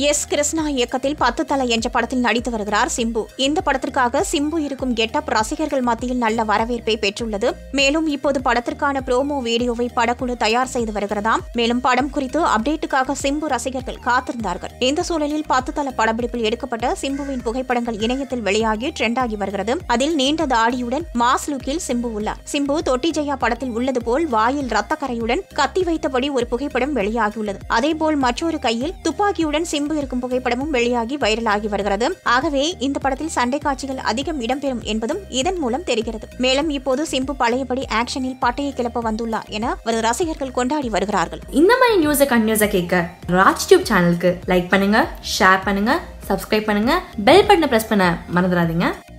S Krishna இயக்கத்தில் பத்து தலை என்ற படத்தில் நடித்து வருகிறார் சிம்பு இந்த படத்திற்காக சிம்பு இருக்கும் கெட்டப் ரசிகர்கள் மத்தியில் நல்ல வரவேற்பை பெற்றுள்ளது மேலும் இப்போது படத்திற்கான ப்ரோமோ வீடியோவை படக்குழு தயார் செய்து வருகிறதாம் மேலும் படம் குறித்து அப்டேட்டுக்காக சிம்பு ரசிகர்கள் காத்திருந்தார்கள் இந்த சூழலில் பத்து தல படப்பிடிப்பில் எடுக்கப்பட்ட சிம்புவின் புகைப்படங்கள் இணையத்தில் வெளியாகி ட்ரெண்ட் ஆகி வருகிறது அதில் நீண்ட தாடியுடன் மாஸ் லுக்கில் சிம்பு உள்ளார் சிம்பு தொட்டி ஜெயா படத்தில் உள்ளது போல் வாயில் ரத்தக்கரையுடன் கத்தி வைத்தபடி ஒரு புகைப்படம் வெளியாகியுள்ளது அதேபோல் மற்றொரு கையில் துப்பாக்கியுடன் சிம்பு இருக்கும் புகைப்படமும் வெளியாகி வைரலாகி வருகிறது ஆகவே இந்த படத்தில் சண்டை காட்சிகள் அதிகம் இடம்பெறும் என்பதும் இதன் மூலம் தெரிகிறது மேலும் இப்போது சிம்பு பழையபடி ஆக்ஷனில் பட்டையை கிளப்ப வந்துள்ளார் என அவரது ரசிகர்கள் கொண்டாடி வருகிறார்கள் இந்த மாதிரி நியூஸை கண்டினியூஸாக கேட்க ராஜ் டியூப் சேனலுக்கு லைக் பண்ணுங்க ஷேர் பண்ணுங்க சப்ஸ்கிரைப் பண்ணுங்க பெல் பட்டனை ப்ரெஸ் பண்ண மறந்துடாதீங்க